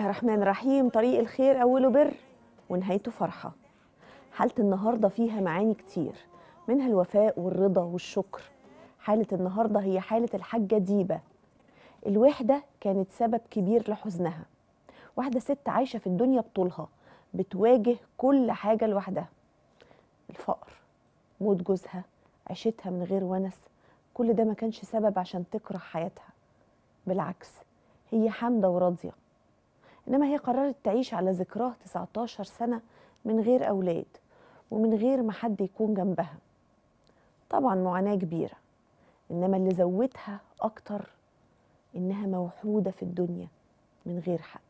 الرحمن الرحيم طريق الخير أوله بر ونهايته فرحة حالة النهاردة فيها معاني كتير منها الوفاء والرضا والشكر حالة النهاردة هي حالة الحاجة ديبة الوحدة كانت سبب كبير لحزنها واحدة ست عايشة في الدنيا بطولها بتواجه كل حاجة لوحدها الفقر موت جوزها عيشتها من غير ونس كل ده ما كانش سبب عشان تكره حياتها بالعكس هي حامدة وراضية إنما هي قررت تعيش على ذكراه 19 سنة من غير أولاد ومن غير ما حد يكون جنبها طبعا معاناة كبيرة إنما اللي زودها أكتر إنها موحودة في الدنيا من غير حد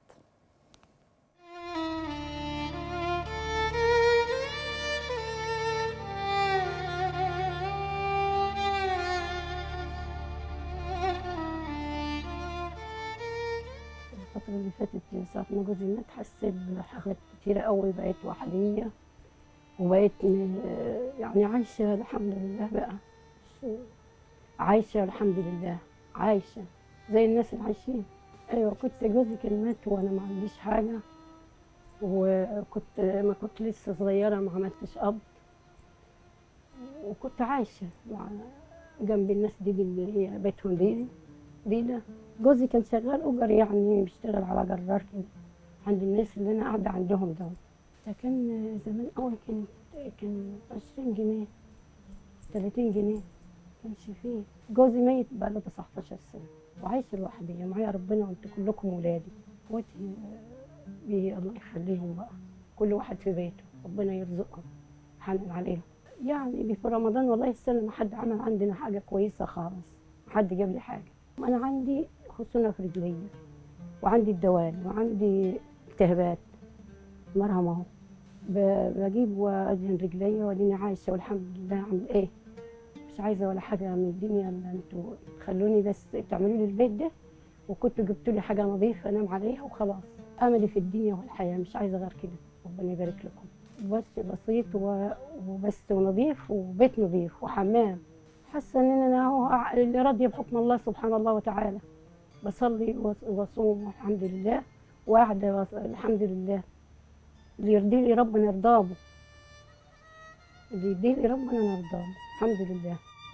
الفترة اللي فاتت من ساعة ما جوزي مات حسيت بحاجات كتيرة قوي بقيت وحدية وبقيت م- يعني عايشة الحمد لله بقى مش- عايشة الحمد لله عايشة زي الناس اللي عايشين أيوة كنت جوزي كان مات وأنا ما عنديش حاجة وكنت ما كنت لسه صغيرة ما عملتش أب وكنت عايشة مع جنب الناس دي اللي هي بيتهم دي دي ده جوزي كان شغال أجر يعني بيشتغل على جرار كده عند الناس اللي أنا قاعدة عندهم دول فكان زمان أول كان كان عشرين جنيه تلاتين جنيه كانش فيه جوزي ميت بقاله 19 سنة وعايشة لوحدي معايا ربنا وانتوا كلكم ولادي اخواتي بي الله يخليهم بقى كل واحد في بيته ربنا يرزقهم حنن عليهم يعني في رمضان والله السنة ما حد عمل عندنا حاجة كويسة خالص ما حد جاب لي حاجة أنا عندي خشونة في رجلي وعندي الدوال وعندي التهابات مرهم اهو ب- بجيب وادهن رجلي واديني عايشة والحمد لله اعمل ايه مش عايزة ولا حاجة من الدنيا الا انتوا تخلوني بس تعملوا لي البيت ده وكنتوا جبتوا لي حاجة نظيفة انام عليها وخلاص املي في الدنيا والحياة مش عايزة غير كده ربنا يبارك لكم بس بسيط و- وبس ونظيف وبيت نظيف وحمام حاسه ان انا هو اللي راضيه بحكم الله سبحان الله وتعالى بصلي وص- وصوم والحمد لله وقاعده وص- الحمد لله اللي يرضي لي ربنا يرضاه به. اللي يرضي لي ربنا انا ارضاه به. الحمد لله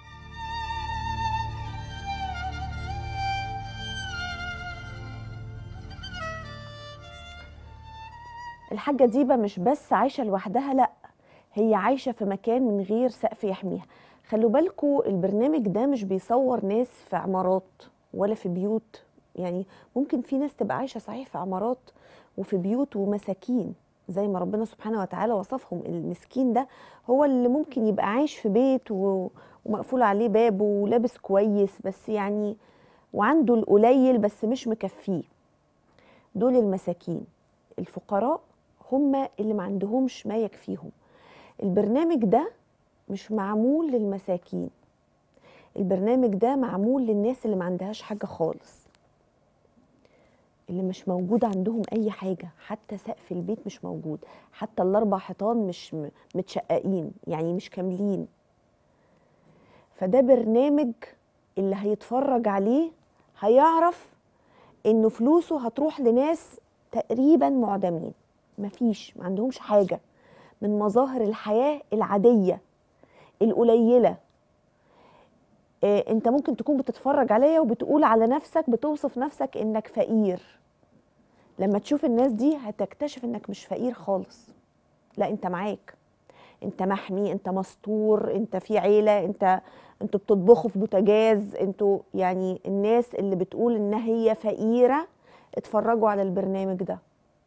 الحاجة ديبة مش بس عايشة لوحدها لأ هي عايشة في مكان من غير سقف يحميها خلوا بالكوا البرنامج ده مش بيصور ناس في عمارات ولا في بيوت يعني ممكن في ناس تبقى عايشة صحيح في عمارات وفي بيوت ومساكين زي ما ربنا سبحانه وتعالى وصفهم المسكين ده هو اللي ممكن يبقى عايش في بيت و- ومقفول عليه باب ولابس كويس بس يعني وعنده القليل بس مش مكفيه دول المساكين الفقراء هم اللي ما عندهمش ما يكفيهم البرنامج ده مش معمول للمساكين البرنامج ده معمول للناس اللي ما عندهاش حاجة خالص اللي مش موجود عندهم أي حاجة حتى سقف البيت مش موجود حتى الأربع حيطان مش م- متشققين يعني مش كاملين فده برنامج اللي هيتفرج عليه هيعرف إنه فلوسه هتروح لناس تقريبا معدمين مفيش ما عندهمش حاجة من مظاهر الحياة العادية القليلة آه، انت ممكن تكون بتتفرج عليا وبتقول على نفسك بتوصف نفسك انك فقير لما تشوف الناس دي هتكتشف انك مش فقير خالص لا انت معاك انت محمي انت مستور انت في عيلة انت انتوا بتطبخوا في بوتاجاز انتوا يعني الناس اللي بتقول ان هي فقيرة اتفرجوا على البرنامج ده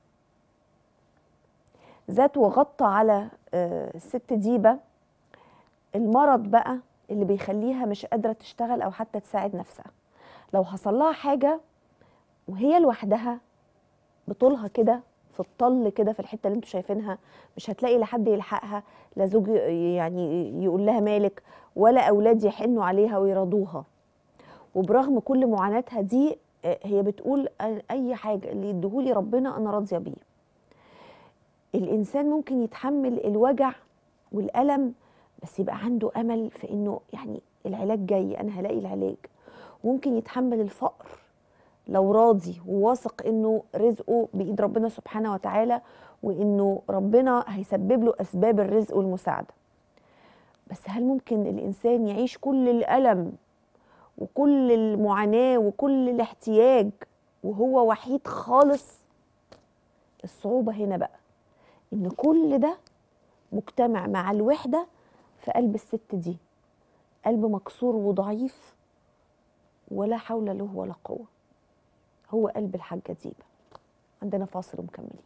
ذات وغطى على آه، الست ديبة المرض بقى اللي بيخليها مش قادرة تشتغل أو حتى تساعد نفسها لو حصل لها حاجة وهي لوحدها بطولها كده في الطل كده في الحتة اللي انتوا شايفينها مش هتلاقي لحد يلحقها لا زوج يعني يقول لها مالك ولا أولاد يحنوا عليها ويرضوها وبرغم كل معاناتها دي آه، هي بتقول آه، أي حاجة اللي يديهولي ربنا أنا راضية بيه الإنسان ممكن يتحمل الوجع والألم بس يبقى عنده أمل في إنه يعني العلاج جاي أنا هلاقي العلاج ممكن يتحمل الفقر لو راضي وواثق انه رزقه بايد ربنا سبحانه وتعالى وانه ربنا هيسبب له اسباب الرزق والمساعده بس هل ممكن الانسان يعيش كل الالم وكل المعاناه وكل الاحتياج وهو وحيد خالص الصعوبه هنا بقى ان كل ده مجتمع مع الوحده في قلب الست دي قلب مكسور وضعيف ولا حول له ولا قوه هو قلب الحاجه ديبه عندنا فاصل ومكملين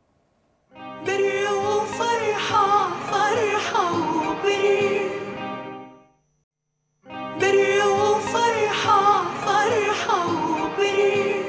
بر وفرحة فرحة وبر بر وفرحة فرحة وبر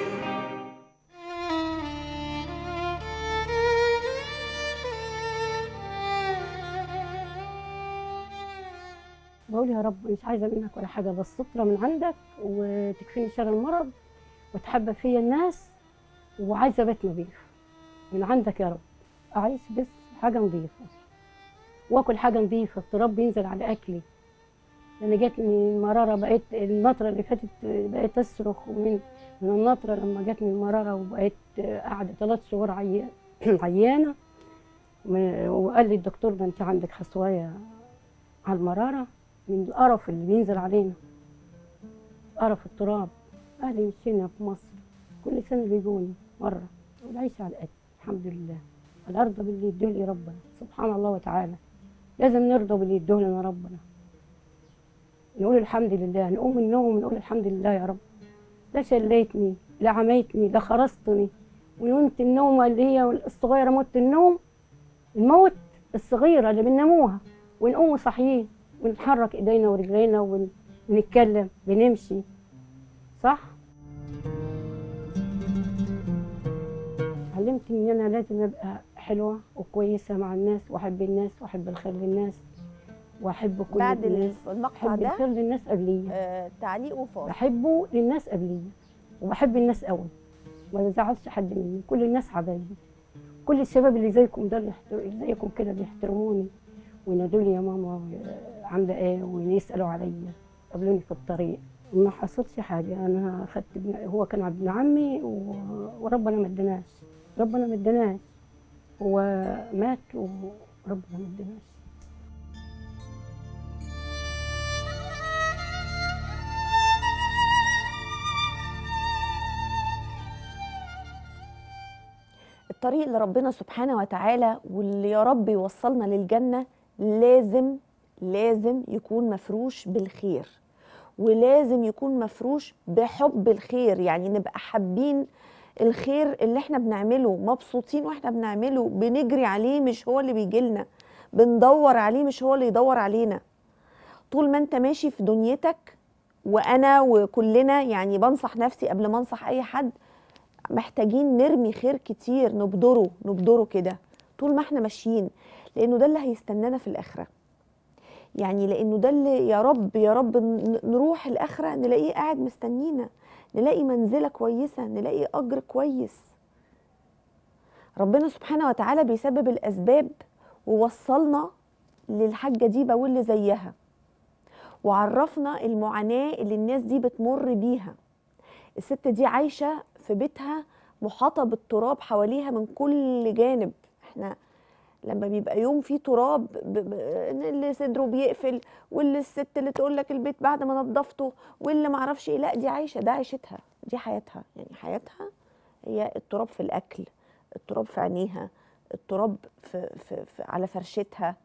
بقول يا رب مش عايزه منك ولا حاجه بس ستره من عندك وتكفيني شر المرض وتحبب فيا الناس وعايزه بيت نظيف من عندك يا رب اعيش بس حاجه نظيفه واكل حاجه نظيفه التراب بينزل على اكلي انا جاتني المراره بقيت النطره اللي فاتت بقيت اصرخ ومن من النطره لما جاتني المراره وبقيت قاعده ثلاث شهور عيا- عيانه و- وقال لي الدكتور ده انت عندك حصوايه على المراره من القرف اللي بينزل علينا قرف التراب اهلي مشينا في مصر كل سنه بيجوني مره والعيش على قد الحمد لله الارض باللي يديه ربنا سبحان الله وتعالى لازم نرضى باللي يديه لنا ربنا نقول الحمد لله نقوم من النوم ونقول الحمد لله يا رب لا شليتني لا عميتني لا خرستني ونمت النومة اللي هي الصغيرة موت النوم الموت الصغيرة اللي بنناموها ونقوم صاحيين ونتحرك ايدينا ورجلينا ون- ونتكلم بنمشي صح علمتني ان انا لازم ابقى حلوه وكويسه مع الناس واحب الناس واحب الخير للناس واحب كل بعد الناس المقطع بحب ده الخير للناس قبليه آه تعليق وفاصل بحبه للناس قبليه وبحب الناس قوي ما بزعلش حد مني كل الناس حبايبي كل الشباب اللي زيكم ده اللي يحتر- زيكم كده بيحترموني وينادوا لي يا ماما آه، عامله ايه ويسالوا عليا قابلوني في الطريق ما حصلش حاجه انا اخدت ابن هو كان ابن عمي و... وربنا ما اداناش ربنا ما اداناش هو مات وربنا ما اداناش الطريق لربنا سبحانه وتعالى واللي يا رب يوصلنا للجنة لازم لازم يكون مفروش بالخير ولازم يكون مفروش بحب الخير يعني نبقى حابين الخير اللي احنا بنعمله مبسوطين واحنا بنعمله بنجري عليه مش هو اللي بيجي لنا بندور عليه مش هو اللي يدور علينا طول ما انت ماشي في دنيتك وانا وكلنا يعني بنصح نفسي قبل ما انصح اي حد محتاجين نرمي خير كتير نبدره نبدره كده طول ما احنا ماشيين لانه ده اللي هيستنانا في الاخره يعني لانه ده اللي يا رب يا رب ن- نروح الاخره نلاقيه قاعد مستنينا نلاقي منزله كويسه نلاقي اجر كويس ربنا سبحانه وتعالى بيسبب الاسباب ووصلنا للحاجه دي واللي زيها وعرفنا المعاناه اللي الناس دي بتمر بيها الست دي عايشه في بيتها محاطه بالتراب حواليها من كل جانب احنا لما بيبقى يوم فيه تراب ب... ب... اللي صدره بيقفل واللي الست اللي تقول لك البيت بعد ما نظفته واللي ما اعرفش ايه لا دي عايشه ده عيشتها دي حياتها يعني حياتها هي التراب في الاكل التراب في عينيها التراب في, في, في على فرشتها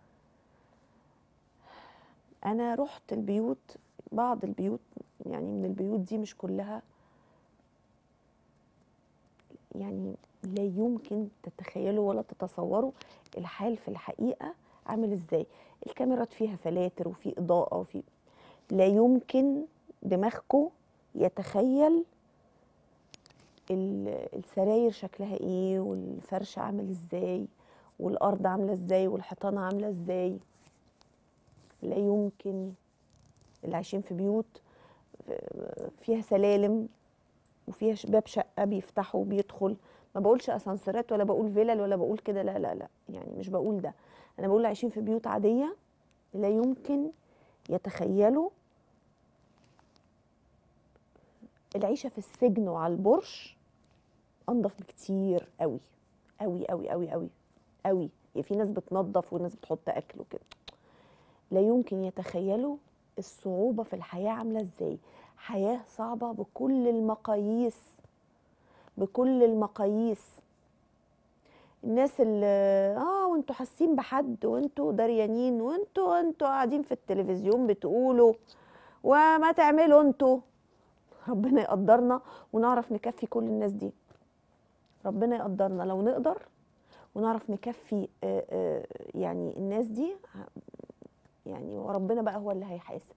انا رحت البيوت بعض البيوت يعني من البيوت دي مش كلها يعني لا يمكن تتخيلوا ولا تتصوروا الحال في الحقيقة عامل ازاي الكاميرات فيها فلاتر وفي إضاءة وفي لا يمكن دماغكم يتخيل ال- السراير شكلها ايه والفرش عامل ازاي والأرض عاملة ازاي والحيطانة عاملة ازاي لا يمكن اللي عايشين في بيوت فيها سلالم وفيها ش- باب شقه بيفتحه وبيدخل ما بقولش اسانسيرات ولا بقول فيلل ولا بقول كده لا لا لا يعني مش بقول ده انا بقول عايشين في بيوت عاديه لا يمكن يتخيلوا العيشه في السجن وعلى البرش انضف بكتير قوي قوي قوي قوي قوي قوي يعني في ناس بتنظف وناس بتحط اكل وكده لا يمكن يتخيلوا الصعوبه في الحياه عامله ازاي حياه صعبه بكل المقاييس بكل المقاييس الناس اللي اه وانتوا حاسين بحد وانتوا دريانين وانتوا انتوا قاعدين في التلفزيون بتقولوا وما تعملوا انتوا ربنا يقدرنا ونعرف نكفي كل الناس دي ربنا يقدرنا لو نقدر ونعرف نكفي آه، آه، يعني الناس دي ه- يعني وربنا بقى هو اللي هيحاسب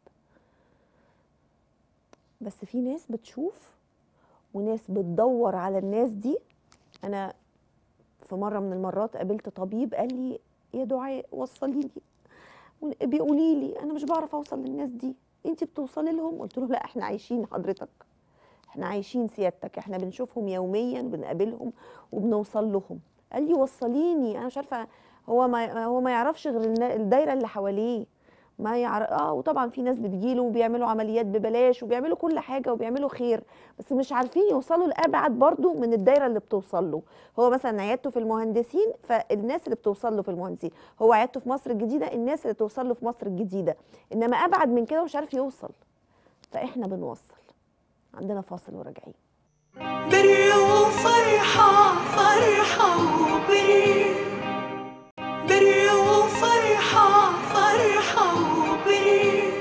بس في ناس بتشوف وناس بتدور على الناس دي انا في مره من المرات قابلت طبيب قال لي يا دعاء وصلي لي بيقولي لي انا مش بعرف اوصل للناس دي انت بتوصلي لهم قلت له لا احنا عايشين حضرتك احنا عايشين سيادتك احنا بنشوفهم يوميا بنقابلهم وبنوصل لهم قال لي وصليني انا مش عارفه هو ما هو ما يعرفش غير النا- الدايره اللي حواليه ما يعرف اه وطبعا في ناس بتجيله وبيعملوا عمليات ببلاش وبيعملوا كل حاجه وبيعملوا خير بس مش عارفين يوصلوا لابعد برضو من الدايره اللي بتوصل له هو مثلا عيادته في المهندسين فالناس اللي بتوصل له في المهندسين هو عيادته في مصر الجديده الناس اللي توصل له في مصر الجديده انما ابعد من كده مش عارف يوصل فاحنا بنوصل عندنا فاصل وراجعين بر وفرحة فرحة وبر بر وفرحة فرحة وبر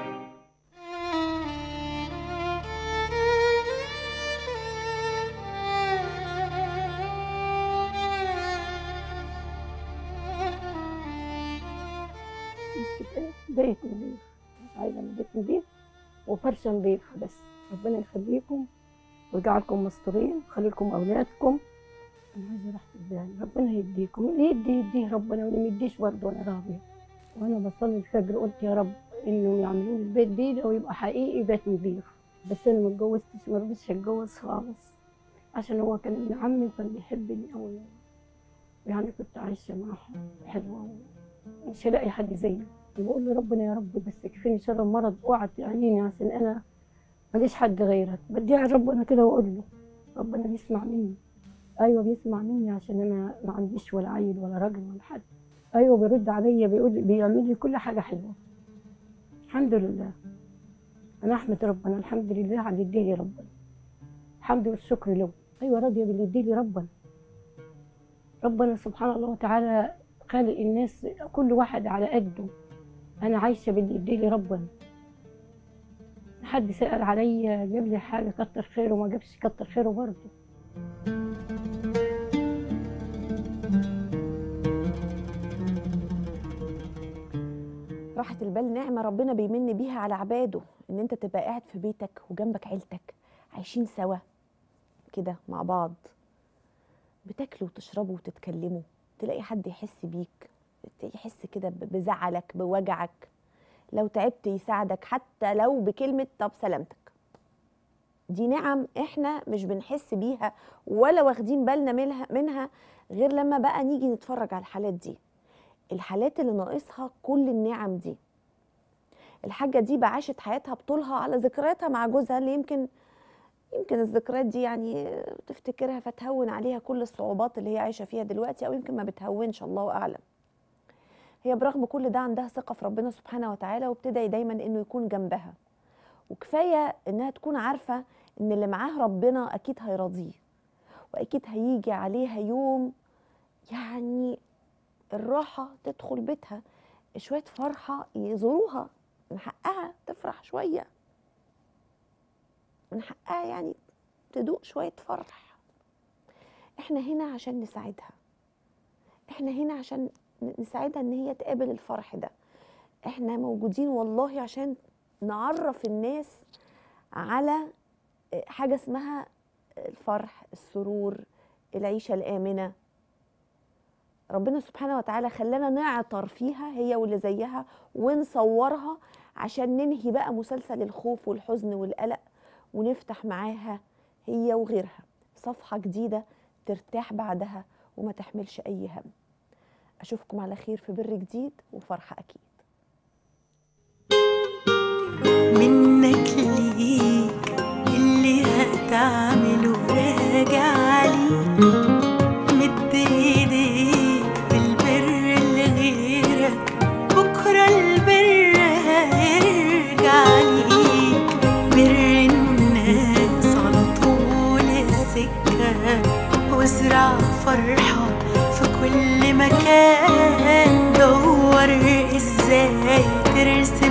مسكت بيت نظيف مش عايزة من بيت نظيف وفرشة نظيفة بس ربنا يخليكم ويجعلكم مستورين ويخلي لكم أولادكم أنا عايزة راحة البال ربنا يديكم اللي يدي يديه ربنا واللي ما يديش برضه أنا راضية وأنا بصلي الفجر قلت يا رب إنهم يعملوا لي البيت دي ويبقى حقيقي بيت نظيف بس أنا ما اتجوزتش ما رضيتش أتجوز خالص عشان هو كان ابن عمي وكان بيحبني أوي يعني كنت عايشة معاه حلوة مش هلاقي حد زيي بقول له ربنا يا رب بس يكفيني شر المرض اوعى تعيني عشان انا ماليش حد غيرك بديع ربنا كده واقول له ربنا بيسمع مني ايوه بيسمع مني عشان انا ما عنديش ولا عيل ولا راجل ولا حد ايوه بيرد عليا بيقول بيعمل لي كل حاجه حلوه الحمد لله انا احمد ربنا الحمد لله على اللي اديلي ربنا الحمد والشكر له ايوه راضيه باللي اديلي ربنا ربنا سبحانه الله وتعالى خالق الناس كل واحد على قده انا عايشه باللي اديلي ربنا حد سأل عليا جاب لي حاجه كتر خيره وما جابش كتر خيره برضه راحة البال نعمة ربنا بيمن بيها على عباده ان انت تبقى قاعد في بيتك وجنبك عيلتك عايشين سوا كده مع بعض بتاكلوا وتشربوا وتتكلموا تلاقي حد يحس بيك يحس كده ب- بزعلك بوجعك لو تعبت يساعدك حتى لو بكلمة طب سلامتك دي نعم احنا مش بنحس بيها ولا واخدين بالنا منها منها غير لما بقى نيجي نتفرج على الحالات دي الحالات اللي ناقصها كل النعم دي الحاجة دي بقى عاشت حياتها بطولها على ذكرياتها مع جوزها اللي يمكن يمكن الذكريات دي يعني تفتكرها فتهون عليها كل الصعوبات اللي هي عايشة فيها دلوقتي أو يمكن ما بتهونش الله أعلم هي برغم كل ده عندها ثقة في ربنا سبحانه وتعالى وبتدعي دايما إنه يكون جنبها وكفاية إنها تكون عارفة إن اللي معاه ربنا أكيد هيرضيه وأكيد هيجي عليها يوم يعني الراحة تدخل بيتها شوية فرحة يزوروها من حقها تفرح شوية من حقها يعني تدوق شوية فرح احنا هنا عشان نساعدها احنا هنا عشان نساعدها ان هي تقابل الفرح ده احنا موجودين والله عشان نعرف الناس على حاجة اسمها الفرح السرور العيشة الآمنة ربنا سبحانه وتعالى خلانا نعطر فيها هي واللي زيها ونصورها عشان ننهي بقى مسلسل الخوف والحزن والقلق ونفتح معاها هي وغيرها صفحة جديدة ترتاح بعدها وما تحملش أي هم أشوفكم على خير في بر جديد وفرحة أكيد منك ليك اللي ازاي ترسم